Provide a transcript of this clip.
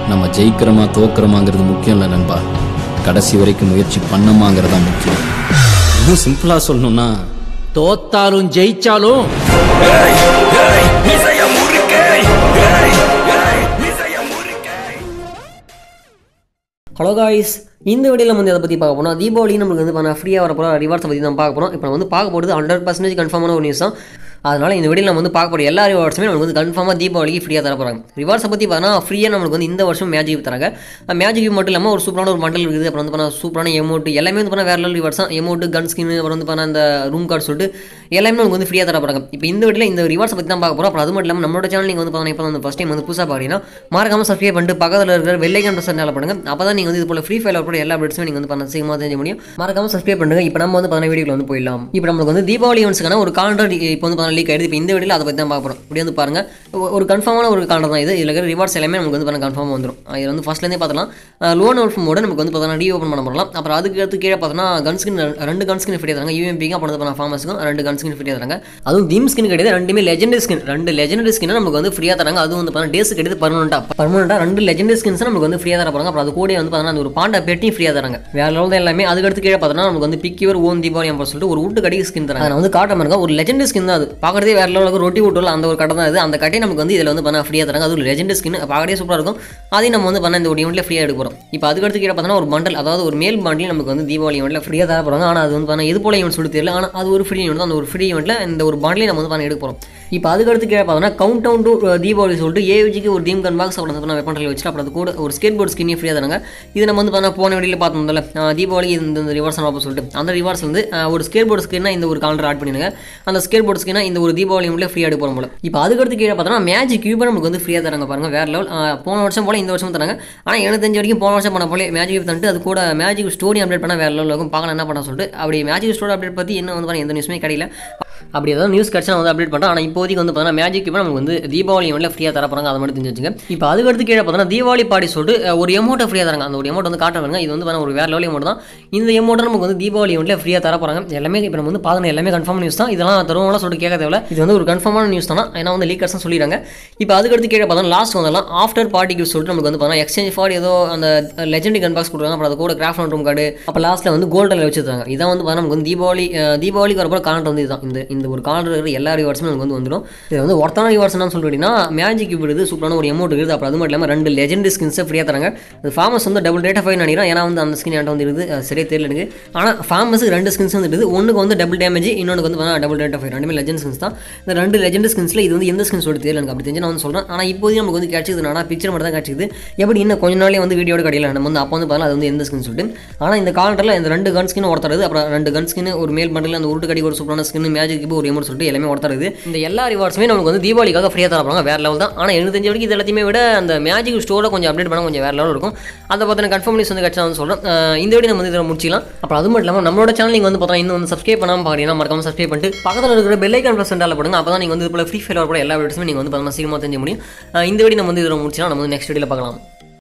நம்ம ஜெயிக்கிறோமா தோக்குறோமாங்கிறது முக்கியம் இல்லை நண்பா கடைசி வரைக்கும் முயற்சி பண்ணமாங்கிறது தான் முக்கியம் இன்னும் சிம்பிளாக சொல்லணும்னா தோத்தாலும் ஜெயிச்சாலும் ஹலோ காய்ஸ் இந்த வீடியோவில் வந்து அதை பற்றி பார்க்க போனால் தீபாவளி நம்மளுக்கு வந்து பண்ண ஃப்ரீயாக வர போகிற ரிவார்ட்ஸை பற்றி தான் பார்க்க போகிறோம் இப்போ வந்து பார்க்க போகிறது ஹண்ட்ரட் பர்சன்டேஜ் கன்ஃபார்மான ஒரு நியூஸ் தான் அதனால் இந்த வீடியோவில் நம்ம வந்து பார்க்க போகிற எல்லா ரிவார்ட்ஸுமே நமக்கு வந்து கன்ஃபார்மாக தீபாவளிக்கு ஃப்ரீயாக தர போகிறாங்க ரிவார்ட்ஸை பற்றி பார்த்தா ஃப்ரீயாக நம்மளுக்கு வந்து இந்த வருஷம் மேஜிக் தராங்க மேஜிக் மட்டும் இல்லாமல் ஒரு சூப்பரான ஒரு மண்டல் இருக்குது அப்புறம் வந்து பண்ண சூப்பரான எமௌண்ட் எல்லாமே வந்து பண்ண வேறு லெவல் ரிவார்ட்ஸ் தான் எமௌண்ட் கன் ஸ்கின் அப்புறம் வந்து பண்ண அந்த ரூம் கார்டு சொல்லிட்டு எல்லாமே நமக்கு வந்து ஃப்ரீயாக தர போகிறாங்க இப்போ இந்த வீடியோவில் இந்த ரிவார்ட்ஸை பற்றி தான் பார்க்க போகிறோம் அப்புறம் அது மட்டும் இல்லாமல் நம்மளோட சேனல் நீங்கள் வந்து பார்த்தீங்கன்னா இப்போ வந்து ஃபஸ்ட் டைம் வந்து புதுசாக பார்க்குறீங்கன்னா மறக்காமல் சப்ஸ்கிரைப் பண்ணிட்டு பக்கத்தில் இருக்கிற வெள்ளைக்கான ப்ரெஸ் நேரம் பண்ணுங்க அப்போ தான் நீங்கள் வந்து இது போல ஃப்ரீ ஃபயர் கூட எல்லா அப்டேட்ஸும் நீங்கள் வந்து பண்ண சீக்கிரமாக தெரிஞ்ச முடியும் மறக்காமல் சப்ஸ்கிரைப் பண்ணுங்க இப்போ நம்ம வந்து பார்த்தீங்கன்னா வீடியோவில் வந்து போயிடலாம் இப்போ நம்மளுக்கு வந்து தீபாவளி ஒன்ஸ்க்கான ஒரு கான்ட்ராக்ட் இப்போ வந்து பார்த்தீங்கன்னா லீக் ஆயிடுது இப்போ இந்த வீடியோவில் அதை பற்றி தான் பார்க்க போகிறோம் இப்படி வந்து பாருங்க ஒ- ஒரு கன்ஃபார்மான ஒரு கான்ட்ராக்ட் தான் இது இதில் இருக்கிற ரிவார்ட்ஸ் எல்லாமே நமக்கு வந்து பண்ண கன்ஃபார்மாக வந்துடும் இது வந்து ஃபஸ்ட்லேருந்தே பார்த்தலாம் லோன் ஒல்ஃப் மோட நமக்கு வந்து பார்த்தீங்கன்னா ரீஓப்பன் பண்ண போகலாம் அப்புறம் அதுக்கு அடுத்து கீழே பார்த்தோன்னா கன் ஸ்கின் ரெண்டு கன் ஸ்கின் ஃப்ரீ தராங்க யூஎம்பிக்கு அப்புறம் வந்து ஃபார்மஸுக்கும் ரெண்டு கன் ஸ்கின் ஃப்ரீ தராங்க அதுவும் தீம் ஸ்கின் கிடையாது ரெண்டுமே லெஜெண்டரி ஸ்கின் ரெண்டு லெஜெண்டரி ஸ்கின் நமக்கு வந்து ஃப்ரீயாக தராங்க அதுவும் வந்து பார்த்தீங்கன்னா டேஸ் கிடையாது பர்மனெண்ட்டாக பர்மனெண்ட்டாக ரெண்டு லெஜெண்டரி ஸ்கின்ஸ் நமக்கு வந்து ஃப்ரீயாக தர போகிறாங்க அப்புறம் அது கூட வந்து பார்த்தீங்கன்னா அந்த ஒரு பாண்டா பெட்டியும் ஃப்ரீயாக தராங்க வேற லெவல் தான் எல்லாமே அதுக்கடுத்து கீழே பார்த்தோன்னா நமக்கு வந்து பிக்யூர் ஓன் தீபாவளி அப்படின்னு சொல்லிட்டு ஒரு வீட்டு கடைக்கு ஸ்கின் தராங்க நான் வந்து காட்ட பாருங்க ஒரு லெஜெண்டரி ஸ்கின் தான் அது பார்க்கறதே வேற லெவலுக்கு ரொட்டி விட்டுல அந்த ஒரு கடை தான் இது அந்த கட்டை நமக்கு வந்து இதில் வந்து பண்ண ஃப்ரீயாக தராங்க அது ஒரு லெஜெண்டரி ஸ்கின் பார்க்கறதே சூப்பராக இருக்கும் அதையும் நம்ம வந்து பண்ண இந்த ஒரு ஈவெண்ட்டில் ஃப்ரீயாக எடுக்க போகிறோம் இப்போ அதுக்கடுத்து கீழே பார்த்தோன்னா ஒரு பண்டல் அதாவது ஒரு மேல் பாண்டில் நமக்கு வந்து தீபாவளி ஈவெண்ட்டில் ஃப்ரீயாக தர போகிறாங்க ஆனால் அது வந்து பண்ண இது போல ஈவெண்ட் சொல்லி தெரியல ஆனால் அது ஒரு ஃப்ரீ ஈவெண்ட் தான் அந்த ஒரு ஃப்ரீ ஈவெண்ட்டில் இந்த ஒரு பாண்டிலையும் நம்ம வந்து பண்ண எடுக்க போகிறோம் இப்போ அதுக்கடுத்து கீழே பார்த்தோன்னா கவுண்ட் டவுன் டு தீபாவளி சொல்லிட்டு ஏவிஜிக்கு ஒரு தீம் கன் பாக்ஸ் அப்புறம் வந்து வெப்பன் வச்சுட்டு அப்புறம் அது கூட ஒரு ஸ்கேட் போர்ட் ஸ்கின்னே ஃப்ரீயாக தராங்க இது நம்ம வந்து பார்த்தா போன வெளியில் பார்த்தோம்ல அஹ் தீபாவளி இந்த இந்த ரிவார்ஸ் அப்போ சொல்லிட்டு அந்த ரிவார்ஸ் வந்து அஹ் ஒரு ஸ்கேட் போர்ட் ஸ்கின்னா இந்த ஒரு காலண்டர் ஆட் பண்ணிடுங்க அந்த ஸ்கேட் போர்ட் ஸ்கின்னா இந்த ஒரு தீபாவளி மட்டும் ஃப்ரீயாக எடுக்க போகிறோம் போல இப்போ அதுக்கடுத்து கீழே பார்த்தோன்னா மேஜிக் கியூபை நமக்கு வந்து ஃப்ரீயாக தராங்க பாருங்க வேற லெவல் போன வருஷம் போல இந்த வருஷம் தராங்க ஆனால் எனக்கு தெரிஞ்ச வரைக்கும் போன வருஷம் பண்ண போல மேஜிக் கியூப் தந்துட்டு அது கூட மேஜிக் ஸ்டோரி அப்டேட் பண்ணால் வேற லெவலில் இருக்கும் பார்க்கலாம் என்ன பண்ண சொல்லிட்டு அப்படி மேஜிக் ஸ்டோரி அப்டேட் பற்றி என்ன வந்து பாருங்க எந்த நியூஸுமே கிடைக்கல அப்படி ஏதாவது நியூஸ் கிடச்சா நான் வந்து அப்டேட் பண்ணுறேன் ஆனால் இப்போதைக்கு வந்து பார்த்தீங்கன்னா மேஜிக் கியூப் நமக்கு வந்து தீபாவளி ஈவெண்ட்டில் ஃப்ரீயாக தர போகிறாங்க அதை மட்டும் தெரிஞ்சு வச்சுங்க இப்போ அதுக்கடுத்து கீழே பார்த்தீங்கன்னா தீபாவளி பாடி சொல்லிட்டு அஹ், ஒரு எமௌண்ட்டை ஃப்ரீயாக தராங்க அந்த ஒரு எமௌண்ட் வந்து காட்ட வருங்க இது வந்து பாருங்க ஒரு வேற லெவல் எமௌண்ட் தான் இந்த எமௌண்ட்டை நமக்கு வந்து தீபாவளி ஈவெண்ட்டில் ஃப்ரீயாக தர போகிறாங்க எல்லாமே இப்போ நம்ம வந்து பார்க்கணும் எல்லாமே கன்ஃபார்ம் நியூஸ் தான் இதெல்லாம் தருவோம்லாம் சொல்லிட்டு கேட்க தேவையில்ல இது வந்து ஒரு கன்ஃபார்மான நியூஸ் தான் ஏன்னா வந்து லீக்கர்ஸ் தான் சொல்லிடுறாங்க இப்போ அதுக்கடுத்து கீழே பார்த்தா லாஸ்ட் வந்தெல்லாம் ஆஃப்டர் பார்ட்டி கிஃப்ட் சொல்லிட்டு நமக்கு வந்து பார்த்தீங்கன்னா எக்ஸ்சேஞ்ச் ஃபார் ஏதோ அந்த லெஜெண்டரி கன் பாக்ஸ் கொடுக்குறாங்க அப்புறம் அது கூட கிராஃப்ட் ரூம் கார்டு அப்போ லாஸ்ட்டில் வந்து கோல்டில் வச்சுருக்காங்க இதான் வந்து பார்த்தா நமக்கு வந்து தீபாவளி அஹ், தீபாவளிக்கு வரப்போ காலண்ட் வந்து இதுதான் இந்த இந்த ஒரு காலண்ட் இருக்கிற எல்லா ரிவார்ட்ஸுமே நமக்கு வந்து வந்துடும் இது வந்து ஒருத்தான ரிவார்ட்ஸ் என்ன சொல்லிட்டீங்கன்னா மேஜிக் விடுது சூப்பரான ஒரு அமௌண்ட் இருக்குது அப்புறம் அது மட்டும் இல்லாமல் ரெண்டு லெஜெண்டரி ஸ்கின்ஸை ஃப்ரீயாக தராங்க அது ஃபார்மஸ் வந்து டபுள் ரேட் ஃபைவ் நினைக்கிறேன் ஏன்னா வந்து அந்த ஸ்கின் என்கிட்ட வந்து இருக்குது அது சரியே தெரியல எனக்கு ஆனால் ஃபார்மஸுக்கு ரெண்டு ஸ்கின்ஸ் வந்துட்டு ஒன்றுக்கு வந்து டபுள் டேமேஜ் இன்னொன்று வந்து டபுள் ரேட் ஃபைவ் ரெண்டுமே லெஜெண்ட் ஸ்கின்ஸ் தான் இந்த ரெண்டு லெஜெண்ட் ஸ்கின்ஸில் இது வந்து எந்த ஸ்கின் சொல்லிட்டு தெரியல எனக்கு அப்படி தெரிஞ்சு நான் வந்து சொல்கிறேன் ஆனால் இப்போதைக்கு நமக்கு வந்து கிடச்சிது நான் பிக்சர் மட்டும் தான் கிடச்சிது எப்படி இன்னும் கொஞ்ச நாளே வந்து வீடியோட கிடையில நம்ம வந்து அப்போ வந்து பார்த்தா அது வந்து எந்த ஸ்கின் சொல்லிட்டு ஆனால் இந்த காலண்டரில் இந்த ரெண்டு கன் ஸ்கின் ஒருத்தருது அப்புறம் ரெண்டு கன் ஸ்கின் ஒரு மேல் பண்டில் அந்த உருட்டு கடி ஒரு சூப்பரான ஸ்கின் மேஜிக் இப்போ ஒரு எமௌண்ட் சொல்லிட்டு எல்லாமே ஒருத்தருது இந்த எல்லா ரிவார்ட்ஸுமே நமக்கு வந்து தீபாவளிக்காக ஃப்ரீயாக தரப்பாங்க வேறு லெவல் தான் ஆனால் எனக்கு தெரிஞ்ச வரைக்கும் இது எல்லாத்தையுமே விட அந்த மேஜிக் ஸ்டோரில் கொஞ்சம் அப்டேட் பண்ண கொஞ்சம் வேறு லெவல் இருக்கும் அதை பற்றின கன்ஃபார்ம் நியூஸ் வந்து கிடச்சா வந்து சொல்கிறேன் இந்த வீடியோ நம்ம வந்து இதில் முடிச்சிக்கலாம் அப்புறம் அது மட்டும் இல்லாமல் நம்மளோட சேனல் நீங்கள் வந்து பார்த்தா இன்னும் வந்து சப்ஸ்கிரைப் பண்ணாமல் பார்க்குறீங்கன்னா மறக்காம சப்ஸ்கிரைப் பண்ணிட்டு பக்கத்தில் இருக்கிற பெல் ஐக்கான் ப்ளஸ் சென்டால் போடுங்க அப்போ தான் நீங்கள் வந்து இது போல ஃப்ரீ ஃபயர் கூட எல்லா வீடியோஸுமே நீங்கள் வந்து பார்த்தா சீக்கிரமாக தெரிஞ்ச முடியும் அஹ் இந்த வீடியோ நம்ம வந்து இதில் முடிச்சிக்கலாம் நம்ம வந்து நெக்ஸ்ட் வீடியோவில் பார்க்கலாம்